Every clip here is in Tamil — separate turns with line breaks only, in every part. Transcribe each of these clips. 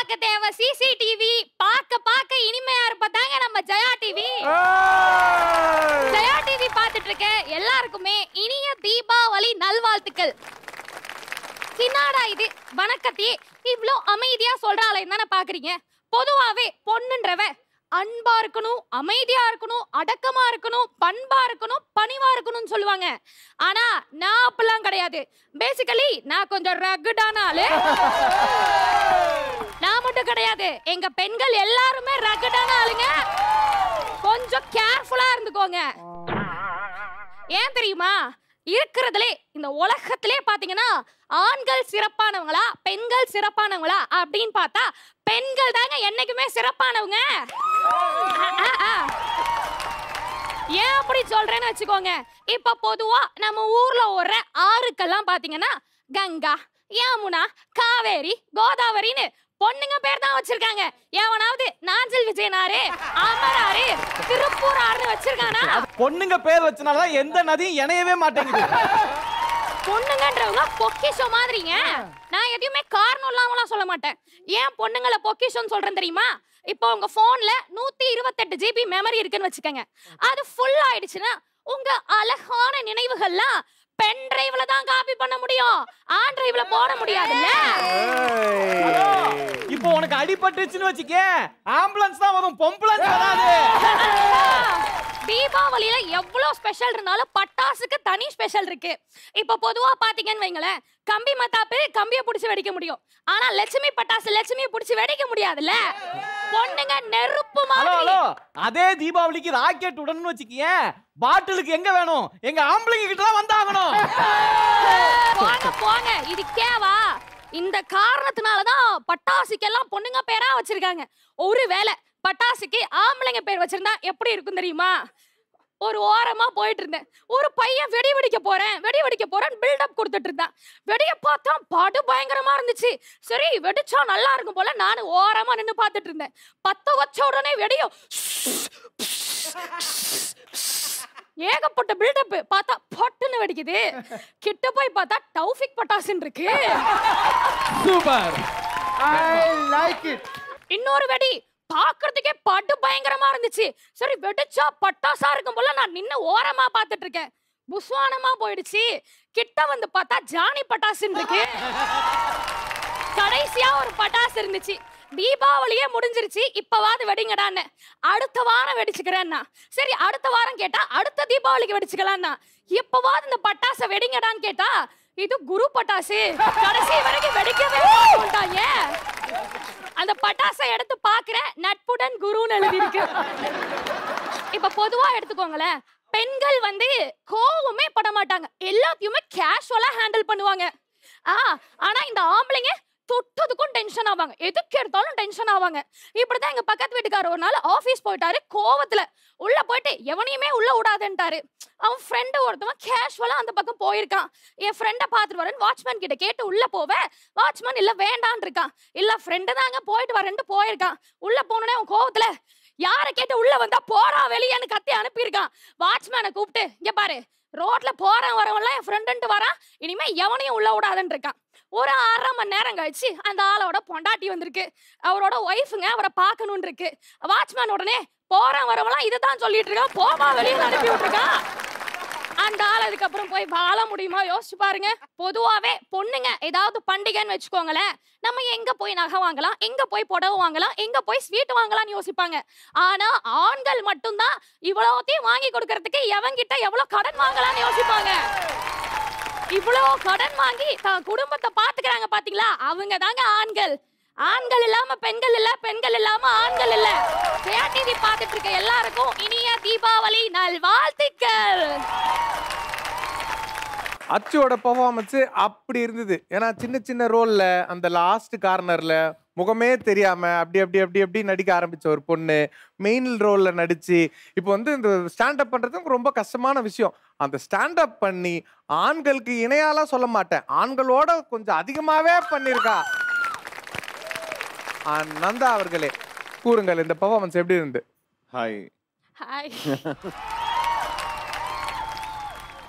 பார்க்க தேவை சிசிடிவி பார்க்க பார்க்க இனிமையா இருப்பதாங்க நம்ம ஜெயா டிவி ஜெயா டிவி பார்த்துட்டு இருக்க எல்லாருக்குமே இனிய தீபாவளி நல்வாழ்த்துக்கள் சின்னாடா இது வணக்கத்தையே இவ்ளோ அமைதியா சொல்றாளே தானே பாக்குறீங்க பொதுவாவே பொண்ணுன்றவ அன்பா இருக்கணும் அமைதியா இருக்கணும் அடக்கமா இருக்கணும் பண்பா இருக்கணும் பணிவா இருக்கணும்னு சொல்லுவாங்க ஆனா நான் அப்படிலாம் கிடையாது பேசிக்கலி நான் கொஞ்சம் ரகுடான ஆளு நான் மட்டும் கிடையாது எங்க பெண்கள் எல்லாருமே ரகடான ஆளுங்க கொஞ்சம் கேர்ஃபுல்லா இருந்துக்கோங்க ஏன் தெரியுமா இருக்கிறதுலே இந்த உலகத்திலே பாத்தீங்கன்னா ஆண்கள் சிறப்பானவங்களா பெண்கள் சிறப்பானவங்களா அப்படின்னு பார்த்தா பெண்கள் தாங்க என்னைக்குமே சிறப்பானவங்க ஆ, ஆ, ஆ. ஏன் அப்படி சொல்றேன்னு வச்சுக்கோங்க இப்ப பொதுவா நம்ம ஊர்ல ஓடுற ஆறுக்கெல்லாம் பாத்தீங்கன்னா கங்கா யமுனா காவேரி கோதாவரின்னு பொண்ணுங்க பேர் தான் வச்சிருக்காங்க எவனாவது நாஞ்சல் விஜயனாரு அமராரு திருப்பூர் ஆறுன்னு வச்சிருக்கானா
பொண்ணுங்க பேர் வச்சனாலதான் எந்த நதியும் இணையவே மாட்டேங்குது
பொண்ணுங்கன்றவங்க பொக்கிஷம் மாதிரிங்க நான் எதையுமே காரணம் இல்லாமலாம் சொல்ல மாட்டேன் ஏன் பொண்ணுங்களை பொக்கிஷம் சொல்றேன் தெரியுமா இப்போ உங்க போன்ல நூத்தி இருபத்தெட்டு ஜிபி மெமரி இருக்குன்னு வச்சுக்கோங்க அது ஃபுல் ஆயிடுச்சுன்னா உங்க அழகான நினைவுகள்லாம் பென் டிரைவ்ல தான் காப்பி பண்ண முடியும் ஆன் டிரைவ்ல போட முடியாதுல்ல
இப்போ உனக்கு அடிபட்டுச்சுன்னு வச்சுக்க ஆம்புலன்ஸ் தான் வரும் பொம்புலன்ஸ் வராது
தீபாவளியில எவ்வளவு ஸ்பெஷல் இருந்தாலும் பட்டாசுக்கு தனி ஸ்பெஷல் இருக்கு இப்ப பொதுவா பாத்தீங்கன்னு வைங்களேன் கம்பி மத்தாப்பு கம்பிய புடிச்சு வெடிக்க முடியும் ஆனா லட்சுமி பட்டாசு லட்சுமியை புடிச்சு வெடிக்க முடியாதுல்ல பொண்ணுங்க நெருப்பு
ஹலோ
மாதிரி
ஹலோ அதே தீபாவளிக்கு ராக்கெட் உடன்னு வச்சுக்கிய பாட்டிலுக்கு எங்க வேணும் எங்க ஆம்பளைங்க கிட்ட தான் வந்தாகணும்
போங்க போங்க இது கேவா இந்த காரணத்தினாலதான் பட்டாசுக்கெல்லாம் பொண்ணுங்க பேரா வச்சிருக்காங்க ஒருவேளை பட்டாசுக்கு ஆம்பளைங்க பேர் வச்சிருந்தா எப்படி இருக்கும் தெரியுமா ஒரு ஓரமா போயிட்டு இருந்தேன் ஒரு பையன் வெடி வெடிக்க போறேன் வெடி வெடிக்க போறேன் பில்டப் கொடுத்துட்டு இருந்தான் வெடிய பார்த்தா படு பயங்கரமா இருந்துச்சு சரி வெடிச்சா நல்லா இருக்கும் போல நானும் ஓரமா நின்னு பார்த்துட்டு இருந்தேன் பத்த வச்ச உடனே வெடியும் ஏகப்பட்ட பில்டப் பார்த்தா பட்டுன்னு வெடிக்குது கிட்ட போய் பார்த்தா டவுஃபிக் பட்டாசுன்னு இருக்கு
சூப்பர்
ஐ லைக் இட்
இன்னொரு வெடி பாக்குறதுக்கே பட்டு பயங்கரமா இருந்துச்சு சரி வெடிச்சா பட்டாசா இருக்கும் போல நான் நின்னு ஓரமா பார்த்துட்டு இருக்கேன் புஸ்வானமா போயிடுச்சு கிட்ட வந்து பார்த்தா ஜானி பட்டாசுன்னு இருக்கு கடைசியா ஒரு பட்டாசு இருந்துச்சு தீபாவளியே முடிஞ்சிருச்சு இப்பவாது வெடிங்கடான்னு அடுத்த வாரம் வெடிச்சுக்கிறேன்னா சரி அடுத்த வாரம் கேட்டா அடுத்த தீபாவளிக்கு வெடிச்சுக்கலாம்னா இப்பவாது இந்த பட்டாசை வெடிங்கடான்னு கேட்டா இது குரு பட்டாசு கடைசி வரைக்கும் வெடிக்கவே மாட்டாங்க அந்த பட்டாசை எடுத்து பாக்குறேன் நட்புடன் குருன்னு எழுதியிருக்கு இப்ப பொதுவா எடுத்துக்கோங்களேன் பெண்கள் வந்து கோவமே பட மாட்டாங்க எல்லாத்தையுமே கேஷுவலா ஹேண்டில் பண்ணுவாங்க ஆ ஆனா இந்த ஆம்பளைங்க தொட்டதுக்கும் டென்ஷன் ஆவாங்க எதுக்கு எடுத்தாலும் டென்ஷன் ஆவாங்க இப்படிதான் எங்க பக்கத்து வீட்டுக்காரர் ஒரு நாள் ஆபீஸ் போயிட்டாரு கோவத்துல உள்ள போயிட்டு எவனையுமே உள்ள விடாதுன்ட்டாரு அவன் ஃப்ரெண்டு ஒருத்தவன் கேஷுவலா அந்த பக்கம் போயிருக்கான் என் ஃப்ரெண்டை பார்த்துட்டு வரேன் வாட்ச்மேன் கிட்ட கேட்டு உள்ள போவேன் வாட்ச்மேன் இல்ல வேண்டான் இருக்கான் இல்ல ஃப்ரெண்டு தாங்க போயிட்டு வரேன்ட்டு போயிருக்கான் உள்ள போனோடனே அவன் கோவத்துல யாரை கேட்டு உள்ள வந்தா போறா வெளியேன்னு கத்தி அனுப்பியிருக்கான் வாட்ச்மேனை கூப்பிட்டு இங்க பாரு ரோட்ல போறேன் வரவன்லாம் என் ஃப்ரெண்டுன்ட்டு வரான் இனிமே எவனையும் உள்ள விடாதுன்னு இருக்கான் ஒரு அரை மணி நேரம் கழிச்சு அந்த ஆளோட பொண்டாட்டி வந்திருக்கு அவரோட ஒய்ஃபுங்க அவரை பார்க்கணும்னு இருக்கு வாட்ச்மேன் உடனே போறேன் வரவெல்லாம் இதுதான் சொல்லிட்டு இருக்கான் போமா வெளியே அனுப்பி விட்டுருக்கான் அந்த ஆள் அதுக்கப்புறம் போய் வாழ முடியுமா யோசிச்சு பாருங்க பொதுவாவே பொண்ணுங்க ஏதாவது பண்டிகைன்னு வச்சுக்கோங்களேன் நம்ம எங்க போய் நகை வாங்கலாம் எங்க போய் புடவை வாங்கலாம் எங்க போய் ஸ்வீட் வாங்கலாம்னு யோசிப்பாங்க ஆனா ஆண்கள் மட்டும்தான் இவ்வளவுத்தையும் வாங்கி கொடுக்கறதுக்கு எவங்கிட்ட எவ்வளவு கடன் வாங்கலாம்னு யோசிப்பாங்க இவ்வளவு கடன் வாங்கி தான் குடும்பத்தை பாத்துக்கிறாங்க பாத்தீங்களா அவங்க தாங்க ஆண்கள் ஆண்கள் இல்லாம பெண்கள் இல்ல பெண்கள் இல்லாம ஆண்கள் இல்ல ஜெயா டிவி பாத்துட்டு இருக்க எல்லாருக்கும் இனிய தீபாவளி நல்வாழ்த்துக்கள்
அச்சுவோட பெர்ஃபார்மன்ஸ் அப்படி இருந்தது ஏன்னா சின்ன சின்ன ரோல்ல அந்த லாஸ்ட் கார்னர்ல முகமே தெரியாம அப்படி அப்படி அப்படி அப்படி நடிக்க ஆரம்பிச்ச ஒரு பொண்ணு மெயின் ரோல்ல நடிச்சு இப்போ வந்து இந்த ஸ்டாண்டப் பண்றது ரொம்ப கஷ்டமான விஷயம் அந்த ஸ்டாண்டப் பண்ணி ஆண்களுக்கு இணையாலாம் சொல்ல மாட்டேன் ஆண்களோட கொஞ்சம் அதிகமாவே பண்ணியிருக்கா ஆ, நந்தா அவர்களே கூறுங்கள் இந்த பெர்ஃபார்மன்ஸ் எப்படி இருந்து
ஹாய்
ஹாய்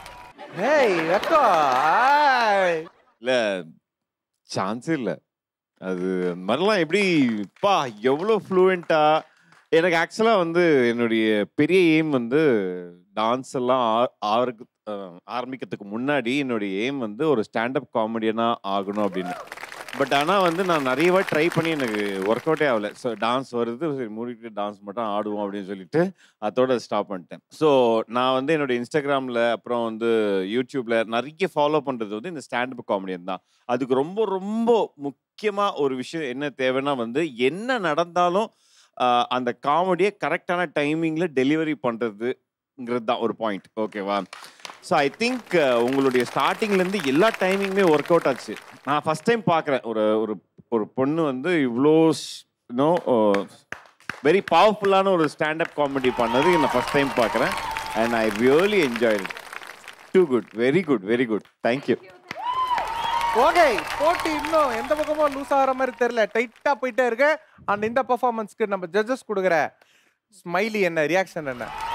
ஏய் வெக்கோ ஆய்.
இல்ல சான்ஸே இல்ல அது அந்த மாதிரிலாம் எப்படி பா எவ்வளோ ஃப்ளூவெண்ட்டா எனக்கு ஆக்சுவலாக வந்து என்னுடைய பெரிய எய்ம் வந்து டான்ஸ் எல்லாம் ஆ- ஆருக்கு அஹ், ஆரம்பிக்கிறதுக்கு முன்னாடி என்னுடைய எய்ம் வந்து ஒரு ஸ்டாண்டப் காமெடியனாக ஆகணும் அப்படின்னு பட் ஆனால் வந்து நான் நிறைய வாட்டி ட்ரை பண்ணி எனக்கு ஒர்க் அவுட்டே ஆகல ஸோ டான்ஸ் வருது சரி மூடிட்டு டான்ஸ் மட்டும் ஆடுவோம் அப்படின்னு சொல்லிட்டு அதோட ஸ்டாப் பண்ணிட்டேன் ஸோ நான் வந்து என்னோட இன்ஸ்டாகிராமில் அப்புறம் வந்து யூடியூப்ல நிறைய ஃபாலோ பண்ணுறது வந்து இந்த ஸ்டாண்டப் காமெடியன் தான் அதுக்கு ரொம்ப ரொம்ப முக்கியமாக ஒரு விஷயம் என்ன தேவைன்னா வந்து என்ன நடந்தாலும் ஆஹ், அந்த காமெடியை கரெக்டான டைமிங்கில் டெலிவரி பண்ணுறதுங்கிறது தான் ஒரு பாயிண்ட் ஓகேவா ஸோ ஐ திங்க் உங்களுடைய ஸ்டார்டிங்லேருந்து எல்லா டைமிங்குமே ஒர்க் அவுட் ஆச்சு நான் ஃபஸ்ட் டைம் பார்க்குறேன் ஒரு ஒரு ஒரு பொண்ணு வந்து இவ்வளோ நோ வெரி பவர்ஃபுல்லான ஒரு ஸ்டாண்டப் காமெடி பண்ணது நான் ஃபஸ்ட் டைம் பார்க்குறேன் and I really enjoy too good very good very good thank you
okay போட்டி இன்னும் எந்த பக்கமும் லூஸ் ஆகிற மாதிரி தெரியல டைட்டா போயிட்டே இருக்கு அண்ட் இந்த பெர்ஃபார்மன்ஸ்க்கு நம்ம ஜட்ஜஸ் கொடுக்குற ஸ்மைலி என்ன ரியாக்ஷன் என்ன